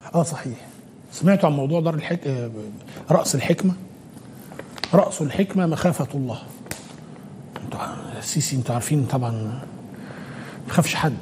اه صحيح سمعتوا عن موضوع دار الحك... آه، رأس الحكمة رأس الحكمة مخافة الله انتوا ع- السيسي انتوا عارفين طبعا ما يخافش حد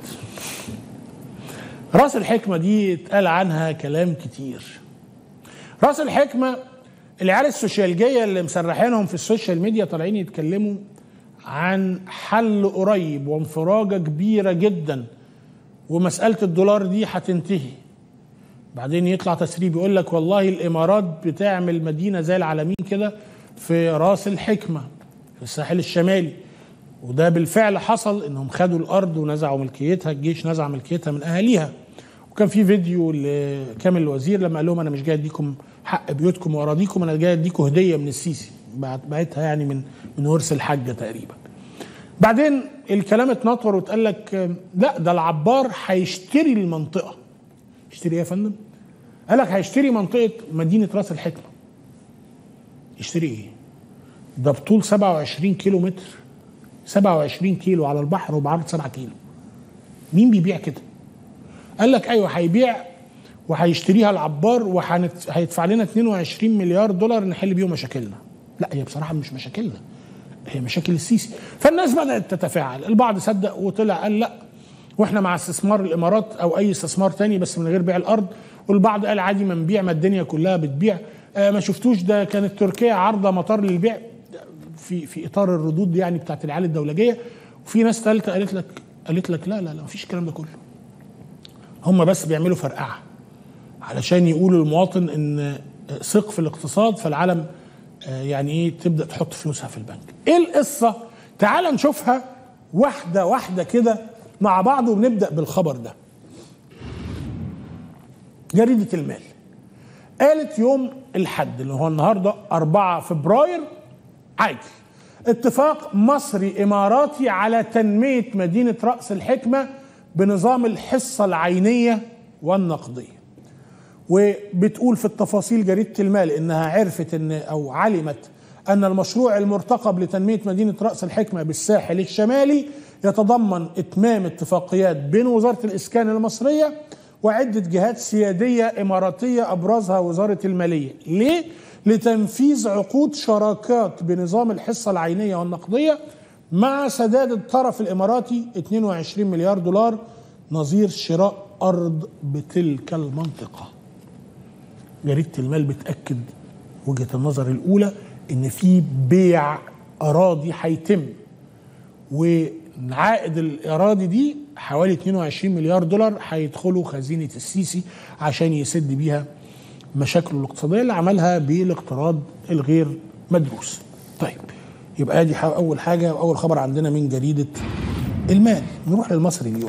رأس الحكمة دي اتقال عنها كلام كتير رأس الحكمة العيال السوشيالجية اللي مسرحينهم في السوشيال ميديا طالعين يتكلموا عن حل قريب وانفراجة كبيرة جدا ومسألة الدولار دي هتنتهي بعدين يطلع تسريب يقول لك والله الامارات بتعمل مدينه زي العالمين كده في راس الحكمه في الساحل الشمالي وده بالفعل حصل انهم خدوا الارض ونزعوا ملكيتها الجيش نزع ملكيتها من اهاليها وكان في فيديو لكامل الوزير لما قال لهم انا مش جاي اديكم حق بيوتكم واراضيكم انا جاي اديكم هديه من السيسي بعت- بعتها يعني من من ورث الحاجه تقريبا بعدين الكلام اتنطور واتقال لك آه، لا ده العبار هيشتري المنطقه يشتري ايه يا فندم؟ قال لك هيشتري منطقه مدينه راس الحكمه يشتري ايه؟ ده بطول 27 كيلو متر 27 كيلو على البحر وبعرض 7 كيلو مين بيبيع كده؟ قال لك ايوه هيبيع وهيشتريها العبار وهيدفع لنا 22 مليار دولار نحل بيهم مشاكلنا لا هي بصراحه مش مشاكلنا هي مشاكل السيسي فالناس بدات تتفاعل البعض صدق وطلع قال لا واحنا مع استثمار الامارات او اي استثمار تاني بس من غير بيع الارض والبعض قال عادي ما نبيع ما الدنيا كلها بتبيع آه ما شفتوش ده كانت تركيا عارضه مطار للبيع في في اطار الردود دي يعني بتاعت العيال الدولجيه وفي ناس ثالثه قالت لك قالت لك لا لا لا مفيش الكلام ده كله هم بس بيعملوا فرقعه علشان يقولوا للمواطن ان ثق في الاقتصاد فالعالم آه، يعني ايه تبدا تحط فلوسها في البنك ايه القصه تعال نشوفها واحده واحده كده مع بعض ونبدا بالخبر ده جريده المال قالت يوم الحد اللي هو النهارده 4 فبراير عادي اتفاق مصري اماراتي على تنميه مدينه راس الحكمه بنظام الحصه العينيه والنقديه وبتقول في التفاصيل جريده المال انها عرفت ان او علمت ان المشروع المرتقب لتنميه مدينه راس الحكمه بالساحل الشمالي يتضمن اتمام اتفاقيات بين وزاره الاسكان المصريه وعده جهات سياديه اماراتيه ابرزها وزاره الماليه ليه لتنفيذ عقود شراكات بنظام الحصه العينيه والنقديه مع سداد الطرف الاماراتي 22 مليار دولار نظير شراء ارض بتلك المنطقه جريده المال بتاكد وجهه النظر الاولى ان في بيع اراضي هيتم وعائد الاراضي دي حوالي 22 مليار دولار هيدخلوا خزينه السيسي عشان يسد بيها مشاكله الاقتصاديه اللي عملها بالاقتراض الغير مدروس. طيب يبقى دي اول حاجه واول خبر عندنا من جريده المال نروح للمصري اليوم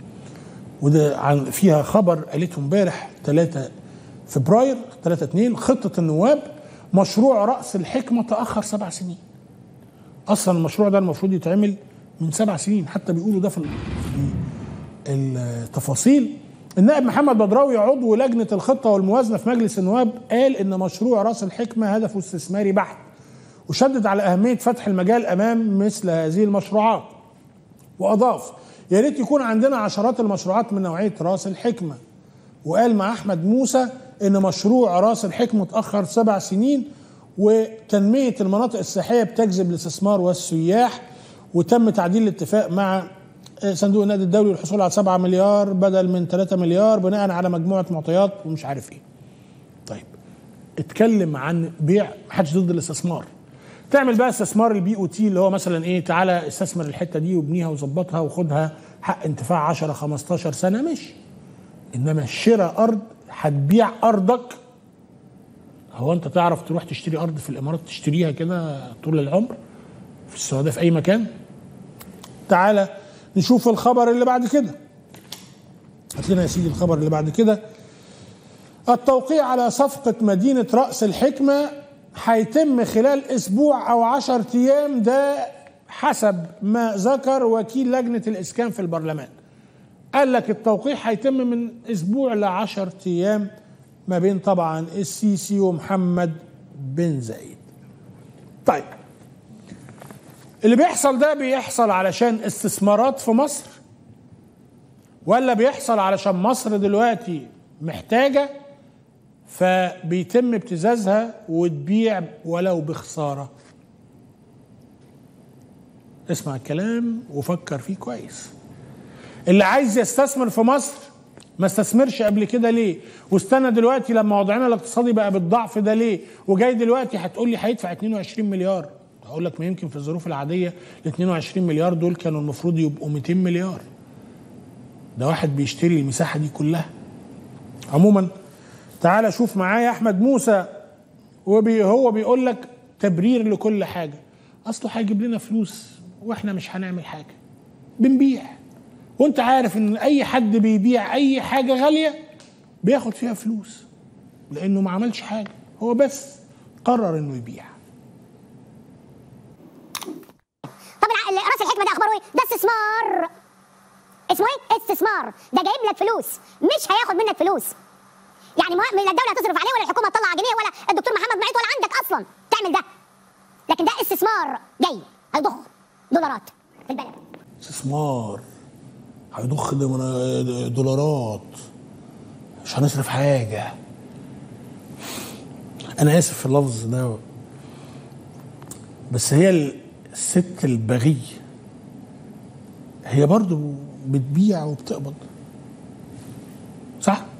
وده عن فيها خبر قالته امبارح 3 فبراير 3 2 خطه النواب مشروع راس الحكمه تاخر سبع سنين اصلا المشروع ده المفروض يتعمل من سبع سنين حتى بيقولوا ده في في التفاصيل النائب محمد بدراوي عضو لجنه الخطه والموازنه في مجلس النواب قال ان مشروع راس الحكمه هدفه استثماري بحت وشدد على اهميه فتح المجال امام مثل هذه المشروعات واضاف يا ريت يكون عندنا عشرات المشروعات من نوعيه راس الحكمه وقال مع احمد موسى ان مشروع راس الحكمه اتاخر سبع سنين وتنميه المناطق السياحيه بتجذب الاستثمار والسياح وتم تعديل الاتفاق مع صندوق النقد الدولي للحصول على 7 مليار بدل من 3 مليار بناء على مجموعه معطيات ومش عارف ايه. طيب اتكلم عن بيع محدش ضد الاستثمار. تعمل بقى استثمار البي او تي اللي هو مثلا ايه تعالى استثمر الحته دي وابنيها وظبطها وخدها حق انتفاع 10 15 سنه ماشي. انما شراء ارض هتبيع ارضك هو انت تعرف تروح تشتري ارض في الامارات تشتريها كده طول العمر في السعوديه في اي مكان تعالى نشوف الخبر اللي بعد كده هات لنا يا سيدي الخبر اللي بعد كده التوقيع على صفقة مدينة رأس الحكمة هيتم خلال أسبوع أو عشر أيام ده حسب ما ذكر وكيل لجنة الإسكان في البرلمان قال لك التوقيع هيتم من أسبوع لعشر أيام ما بين طبعا السيسي ومحمد بن زايد طيب اللي بيحصل ده بيحصل علشان استثمارات في مصر ولا بيحصل علشان مصر دلوقتي محتاجه فبيتم ابتزازها وتبيع ولو بخساره اسمع الكلام وفكر فيه كويس اللي عايز يستثمر في مصر ما استثمرش قبل كده ليه واستنى دلوقتي لما وضعنا الاقتصادي بقى بالضعف ده ليه وجاي دلوقتي هتقول لي هيدفع 22 مليار هقول لك ما يمكن في الظروف العاديه ال 22 مليار دول كانوا المفروض يبقوا 200 مليار ده واحد بيشتري المساحه دي كلها عموما تعال شوف معايا احمد موسى وبي هو بيقول لك تبرير لكل حاجه اصله هيجيب لنا فلوس واحنا مش هنعمل حاجه بنبيع وانت عارف ان اي حد بيبيع اي حاجه غاليه بياخد فيها فلوس لانه ما عملش حاجه هو بس قرر انه يبيع طب الع- راس الحكمه ده اخباره ايه؟ ده استثمار اسمه ايه؟ استثمار ده جايب لك فلوس مش هياخد منك فلوس يعني مهم لا الدوله تصرف عليه ولا الحكومه تطلع جنيه ولا الدكتور محمد معيط ولا عندك اصلا تعمل ده لكن ده استثمار جاي هيضخ دولارات في البلد استثمار هيضخ دم- دولارات مش هنصرف حاجة أنا آسف في اللفظ ده بس هي الست البغية هي برضو بتبيع وبتقبض صح؟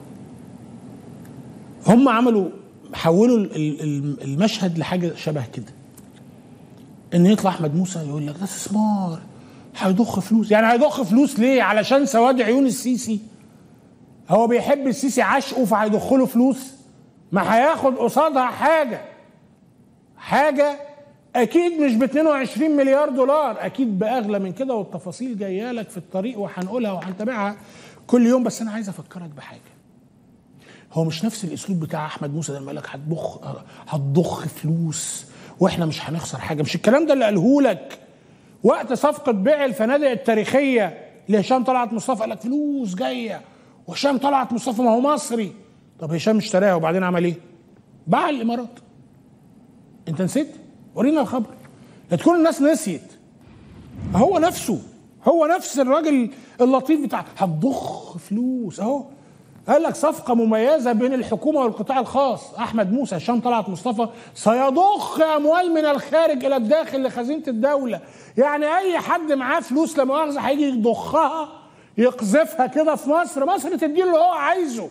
هم عملوا حولوا ال- ال- المشهد لحاجة شبه كده ان يطلع احمد موسى يقول لك ده استثمار هيضخ فلوس يعني هيضخ فلوس ليه علشان سواد عيون السيسي هو بيحب السيسي عشقه فهيضخ له فلوس ما هياخد قصادها حاجه حاجه اكيد مش ب 22 مليار دولار اكيد باغلى من كده والتفاصيل جايه لك في الطريق وهنقولها وهنتابعها كل يوم بس انا عايز افكرك بحاجه هو مش نفس الاسلوب بتاع احمد موسى لما قال لك هتضخ هتضخ فلوس واحنا مش هنخسر حاجه مش الكلام ده اللي قاله لك وقت صفقه بيع الفنادق التاريخيه لهشام طلعت مصطفى قال لك فلوس جايه وهشام طلعت مصطفى ما هو مصري طب هشام اشتراها وبعدين عمل ايه؟ باع الامارات انت نسيت؟ ورينا الخبر لا تكون الناس نسيت هو نفسه هو نفس الراجل اللطيف بتاع هتضخ فلوس اهو قال لك صفقة مميزة بين الحكومة والقطاع الخاص أحمد موسى هشام طلعت مصطفى سيضخ أموال من الخارج إلى الداخل لخزينة الدولة يعني أي حد معاه فلوس لا مؤاخذة هيجي يضخها يقذفها كده في مصر مصر تديله اللي هو عايزه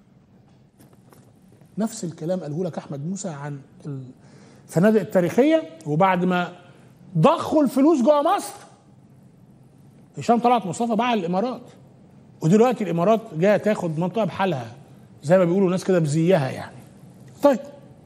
نفس الكلام قاله لك أحمد موسى عن الفنادق التاريخية وبعد ما ضخوا الفلوس جوه مصر هشام طلعت مصطفى باع الإمارات ودلوقتي الامارات جايه تاخد منطقه بحالها زي ما بيقولوا ناس كده بزيها يعني طيب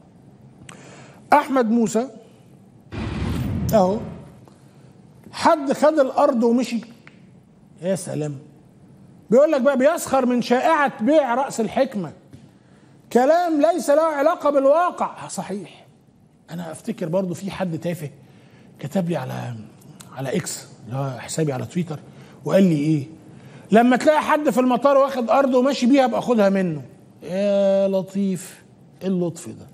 احمد موسى اهو حد خد الارض ومشي يا سلام بيقول لك بقى بيسخر من شائعه بيع راس الحكمه كلام ليس له علاقه بالواقع صحيح انا افتكر برضو في حد تافه كتب لي على على اكس اللي هو حسابي على تويتر وقال لي ايه لما تلاقي حد في المطار واخد ارض وماشي بيها ابقى خدها منه يا لطيف ايه اللطف ده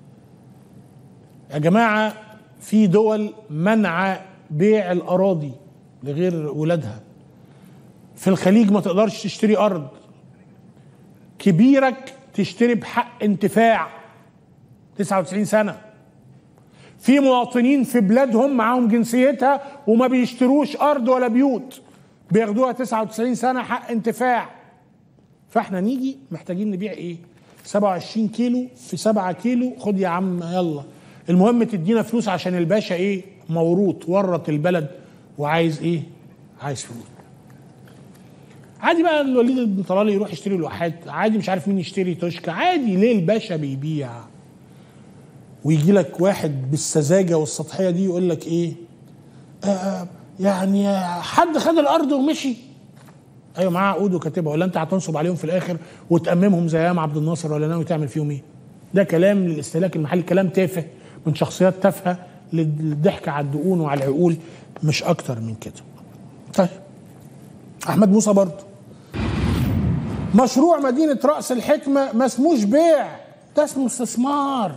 يا جماعه في دول منع بيع الاراضي لغير ولادها في الخليج ما تقدرش تشتري ارض كبيرك تشتري بحق انتفاع 99 سنه في مواطنين في بلادهم معاهم جنسيتها وما بيشتروش ارض ولا بيوت بياخدوها 99 سنه حق انتفاع فاحنا نيجي محتاجين نبيع ايه 27 كيلو في 7 كيلو خد يا عم يلا المهم تدينا فلوس عشان الباشا ايه موروث ورط البلد وعايز ايه عايز فلوس عادي بقى الوليد بن طلال يروح يشتري الواحات عادي مش عارف مين يشتري توشكا عادي ليه الباشا بيبيع ويجي لك واحد بالسذاجه والسطحيه دي يقول لك ايه آه يعني حد خد الارض ومشي ايوه معاه عقود وكاتبها ولا انت هتنصب عليهم في الاخر وتأممهم زي ايام عبد الناصر ولا ناوي تعمل فيهم ايه؟ ده كلام للاستهلاك المحلي كلام تافه من شخصيات تافهه للضحك على الدقون وعلى العقول مش اكتر من كده. طيب احمد موسى برضه مشروع مدينه راس الحكمه ما اسموش بيع ده اسمه استثمار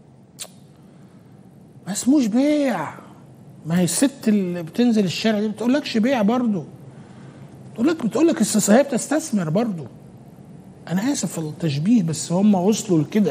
ما اسموش بيع ما هي الست اللي بتنزل الشارع دي بتقولكش بيع برضه تقول لك بتقول لك هي بتستثمر برضه انا اسف في التشبيه بس هم وصلوا لكده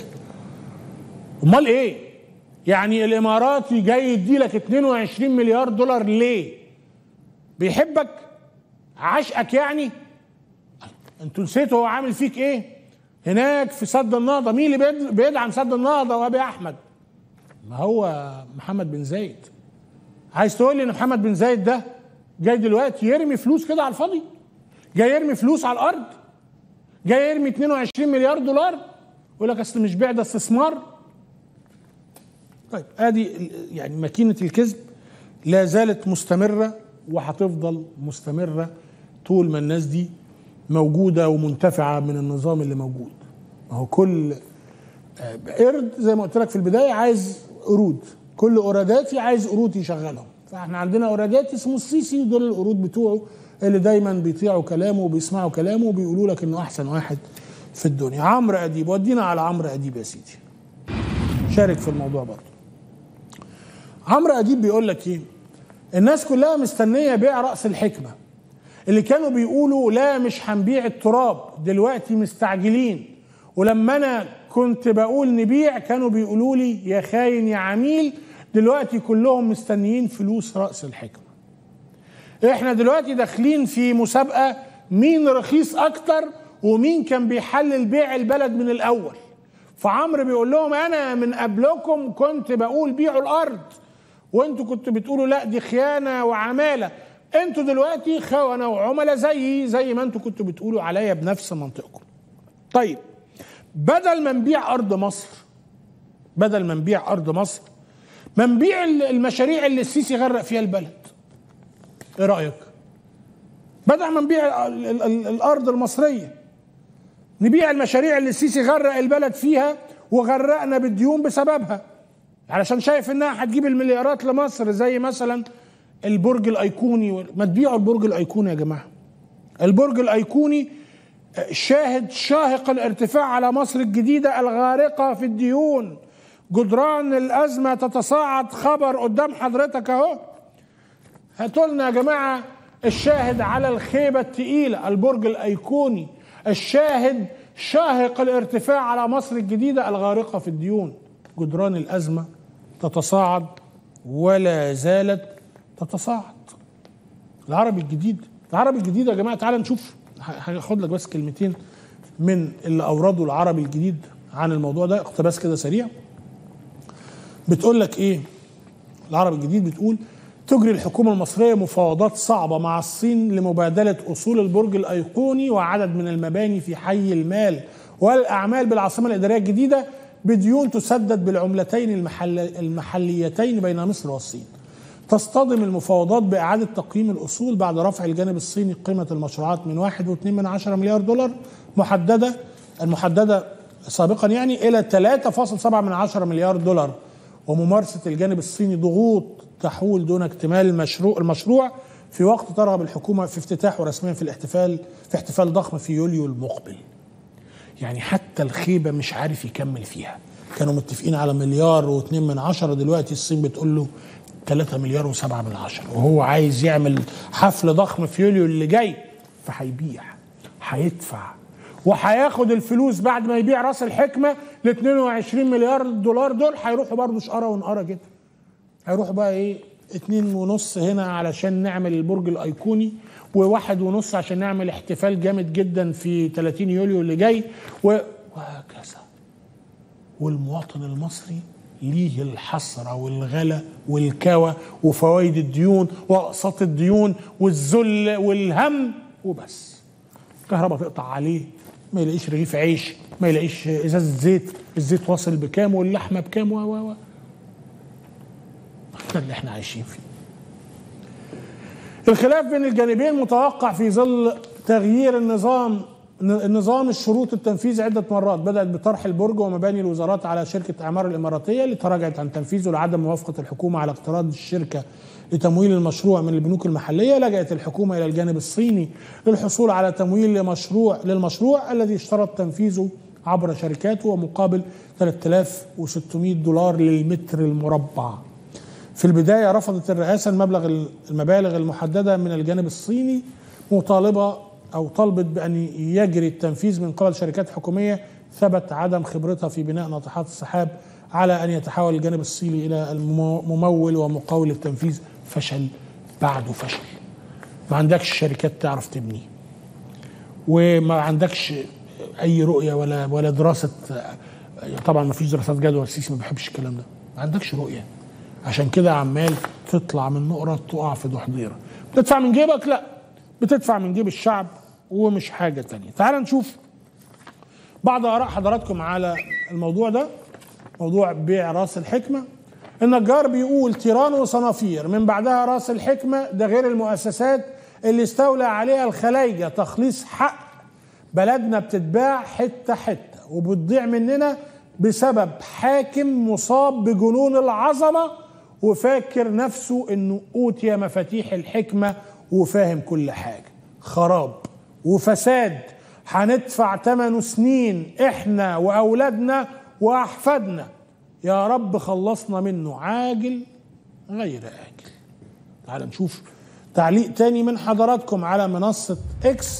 امال ايه يعني الاماراتي جاي يدي لك 22 مليار دولار ليه بيحبك عشقك يعني انتوا نسيتوا هو عامل فيك ايه هناك في سد النهضه مين اللي بيد- بيدعم سد النهضه وابي احمد ما هو محمد بن زايد عايز تقول لي ان محمد بن زايد ده جاي دلوقتي يرمي فلوس كده على الفاضي جاي يرمي فلوس على الارض جاي يرمي 22 مليار دولار يقول لك اصل مش بيع ده استثمار طيب ادي ال- يعني ماكينه الكذب لا زالت مستمره وهتفضل مستمره طول ما الناس دي موجوده ومنتفعه من النظام اللي موجود ما هو كل آه، قرد زي ما قلت لك في البدايه عايز قرود كل قراداتي عايز قرود يشغلهم فاحنا عندنا قراداتي اسمه السيسي ودول القرود بتوعه اللي دايما بيطيعوا كلامه وبيسمعوا كلامه وبيقولوا لك انه احسن واحد في الدنيا عمرو اديب ودينا على عمرو اديب يا سيدي شارك في الموضوع برضه عمرو اديب بيقول لك ايه الناس كلها مستنيه بيع راس الحكمه اللي كانوا بيقولوا لا مش هنبيع التراب دلوقتي مستعجلين ولما انا كنت بقول نبيع كانوا بيقولوا لي يا خاين يا عميل دلوقتي كلهم مستنيين فلوس راس الحكمه احنا دلوقتي داخلين في مسابقه مين رخيص اكتر ومين كان بيحلل بيع البلد من الاول فعمرو بيقول لهم انا من قبلكم كنت بقول بيعوا الارض وانتوا كنتوا بتقولوا لا دي خيانه وعماله انتوا دلوقتي خونه وعملاء زيي زي ما انتوا كنتوا بتقولوا عليا بنفس منطقكم طيب بدل ما نبيع ارض مصر بدل ما نبيع ارض مصر ما نبيع المشاريع اللي السيسي غرق فيها البلد ايه رايك بدل ما نبيع ال- ال- ال- الارض المصريه نبيع المشاريع اللي السيسي غرق البلد فيها وغرقنا بالديون بسببها علشان شايف انها هتجيب المليارات لمصر زي مثلا البرج الايقوني وال- ما تبيعوا البرج الايقوني يا جماعه البرج الايقوني آه، شاهد شاهق الارتفاع على مصر الجديده الغارقه في الديون جدران الازمه تتصاعد خبر قدام حضرتك اهو هاتوا لنا يا جماعه الشاهد على الخيبه الثقيله البرج الايقوني الشاهد شاهق الارتفاع على مصر الجديده الغارقه في الديون جدران الازمه تتصاعد ولا زالت تتصاعد العربي الجديد العربي الجديد يا جماعه تعال نشوف ه- هاخد لك بس كلمتين من اللي اوردوا العربي الجديد عن الموضوع ده اقتباس كده سريع بتقول لك ايه العربي الجديد بتقول تجري الحكومة المصرية مفاوضات صعبة مع الصين لمبادلة أصول البرج الأيقوني وعدد من المباني في حي المال والأعمال بالعاصمة الإدارية الجديدة بديون تسدد بالعملتين المحل المحليتين بين مصر والصين تصطدم المفاوضات بإعادة تقييم الأصول بعد رفع الجانب الصيني قيمة المشروعات من 1.2 من عشرة مليار دولار محددة المحددة سابقا يعني إلى 3.7 من عشرة مليار دولار وممارسة الجانب الصيني ضغوط تحول دون اكتمال المشروع المشروع في وقت ترغب الحكومة في افتتاحه رسميا في الاحتفال في احتفال ضخم في يوليو المقبل يعني حتى الخيبة مش عارف يكمل فيها كانوا متفقين على مليار واثنين من عشرة دلوقتي الصين بتقول له 3 مليار وسبعة من عشرة وهو عايز يعمل حفل ضخم في يوليو اللي جاي فهيبيع هيدفع وهياخد الفلوس بعد ما يبيع راس الحكمة ل 22 مليار دولار دول هيروحوا برضه شقرة ونقرة كده هيروحوا بقى ايه اتنين ونص هنا علشان نعمل البرج الايقوني وواحد ونص عشان نعمل احتفال جامد جدا في 30 يوليو اللي جاي و- وهكذا والمواطن المصري ليه الحسرة والغلا والكوى وفوائد الديون وأقساط الديون والذل والهم وبس الكهرباء تقطع عليه ما يلاقيش رغيف عيش ما يلاقيش ازازه زيت الزيت واصل بكام واللحمه بكام و و و ده اللي احنا عايشين فيه الخلاف بين الجانبين متوقع في ظل تغيير النظام النظام الشروط التنفيذ عدة مرات بدأت بطرح البرج ومباني الوزارات على شركة أعمار الإماراتية اللي تراجعت عن تنفيذه لعدم موافقة الحكومة على اقتراض الشركة لتمويل المشروع من البنوك المحلية لجأت الحكومة إلى الجانب الصيني للحصول على تمويل لمشروع للمشروع الذي اشترط تنفيذه عبر شركاته ومقابل 3600 دولار للمتر المربع في البداية رفضت الرئاسة المبلغ المبالغ المحددة من الجانب الصيني مطالبة او طلبت بان يجري التنفيذ من قبل شركات حكوميه ثبت عدم خبرتها في بناء ناطحات السحاب على ان يتحول الجانب الصيني الى الممول ومقاول التنفيذ فشل بعده فشل ما عندكش شركات تعرف تبني وما عندكش اي رؤيه ولا ولا دراسه طبعا ما فيش دراسات جدوى السيسي ما بيحبش الكلام ده ما عندكش رؤيه عشان كده عمال تطلع من نقره تقع في ضحضيره بتدفع من جيبك لا بتدفع من جيب الشعب ومش حاجه تانية تعال نشوف بعض اراء حضراتكم على الموضوع ده موضوع بيع راس الحكمه النجار بيقول تيران وصنافير من بعدها راس الحكمه ده غير المؤسسات اللي استولى عليها الخلايجه تخليص حق بلدنا بتتباع حته حته وبتضيع مننا بسبب حاكم مصاب بجنون العظمه وفاكر نفسه انه اوتي مفاتيح الحكمه وفاهم كل حاجه خراب وفساد هندفع ثمنه سنين احنا واولادنا واحفادنا يا رب خلصنا منه عاجل غير آجل تعال نشوف تعليق تاني من حضراتكم على منصة اكس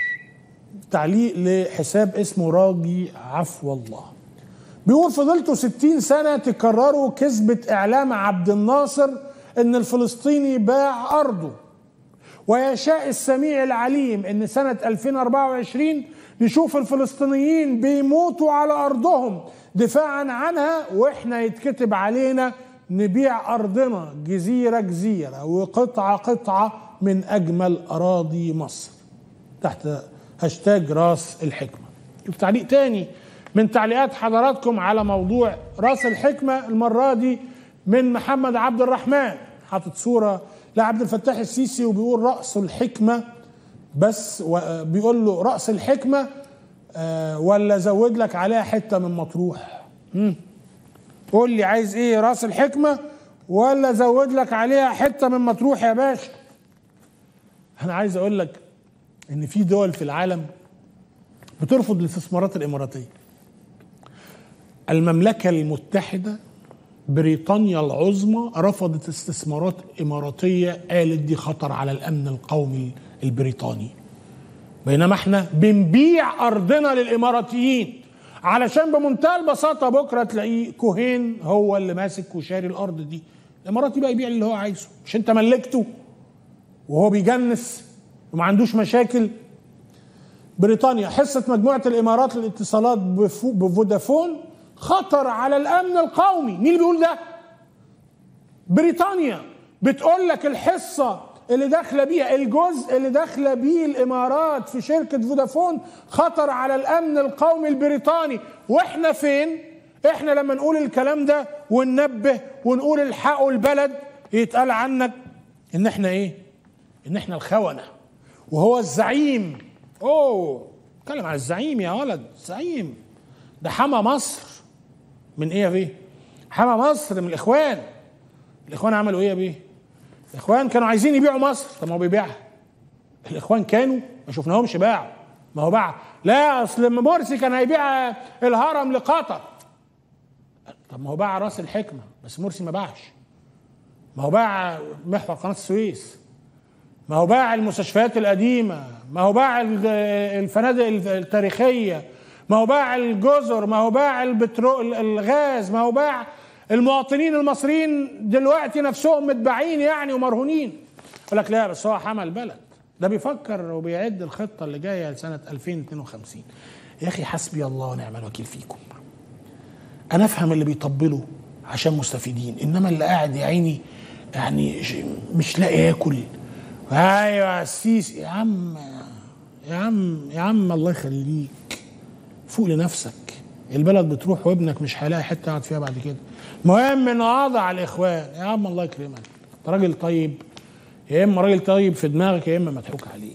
تعليق لحساب اسمه راجي عفو الله بيقول فضلتوا ستين سنة تكرروا كذبة إعلام عبد الناصر إن الفلسطيني باع أرضه ويشاء السميع العليم إن سنة 2024 نشوف الفلسطينيين بيموتوا على أرضهم دفاعا عنها وإحنا يتكتب علينا نبيع أرضنا جزيرة جزيرة وقطعة قطعة من أجمل أراضي مصر تحت هاشتاج راس الحكمة شوف تعليق تاني من تعليقات حضراتكم على موضوع راس الحكمة المرة دي من محمد عبد الرحمن حاطط صورة لعبد الفتاح السيسي وبيقول رأس الحكمة بس بيقول له رأس الحكمة آه ولا زود لك عليها حتة من مطروح مم. قول لي عايز ايه راس الحكمة ولا زود لك عليها حتة من مطروح يا باشا انا عايز اقول لك ان في دول في العالم بترفض الاستثمارات الاماراتيه المملكه المتحده بريطانيا العظمى رفضت استثمارات اماراتيه قالت دي خطر على الامن القومي البريطاني بينما احنا بنبيع ارضنا للاماراتيين علشان بمنتهى البساطه بكره تلاقيه كوهين هو اللي ماسك وشاري الارض دي الاماراتي بقى يبيع اللي هو عايزه مش انت ملكته وهو بيجنس وما عندوش مشاكل بريطانيا حصة مجموعة الإمارات للاتصالات بفودافون خطر على الأمن القومي مين اللي بيقول ده بريطانيا بتقول لك الحصة اللي داخلة بيها الجزء اللي داخلة بيه الإمارات في شركة فودافون خطر على الأمن القومي البريطاني وإحنا فين إحنا لما نقول الكلام ده وننبه ونقول الحقوا البلد يتقال عنك إن إحنا إيه إن إحنا الخونة وهو الزعيم اوه اتكلم عن الزعيم يا ولد زعيم ده حمى مصر من ايه يا بيه حمى مصر من الاخوان الاخوان عملوا ايه يا بيه الاخوان كانوا عايزين يبيعوا مصر طب ما هو بيبيعها الاخوان كانوا ما شفناهمش باعوا ما هو باع لا اصل مرسي كان هيبيع الهرم لقطر طب ما هو باع راس الحكمه بس مرسي ما باعش ما هو باع محور قناه السويس ما هو باع المستشفيات القديمة ما هو باع الفنادق التاريخية ما هو باع الجزر ما هو باع البترول الغاز ما هو باع المواطنين المصريين دلوقتي نفسهم متباعين يعني ومرهونين يقول لك لا بس هو حمى البلد ده بيفكر وبيعد الخطة اللي جاية لسنة 2052 يا أخي حسبي الله ونعم الوكيل فيكم أنا أفهم اللي بيطبلوا عشان مستفيدين إنما اللي قاعد يا عيني يعني مش لاقي ياكل ايوه السيسي يا عم يا عم يا عم الله يخليك فوق لنفسك البلد بتروح وابنك مش هيلاقي حته يقعد فيها بعد كده المهم نقاضى على الاخوان يا عم الله يكرمك انت راجل طيب يا اما راجل طيب في دماغك يا اما مضحوك عليك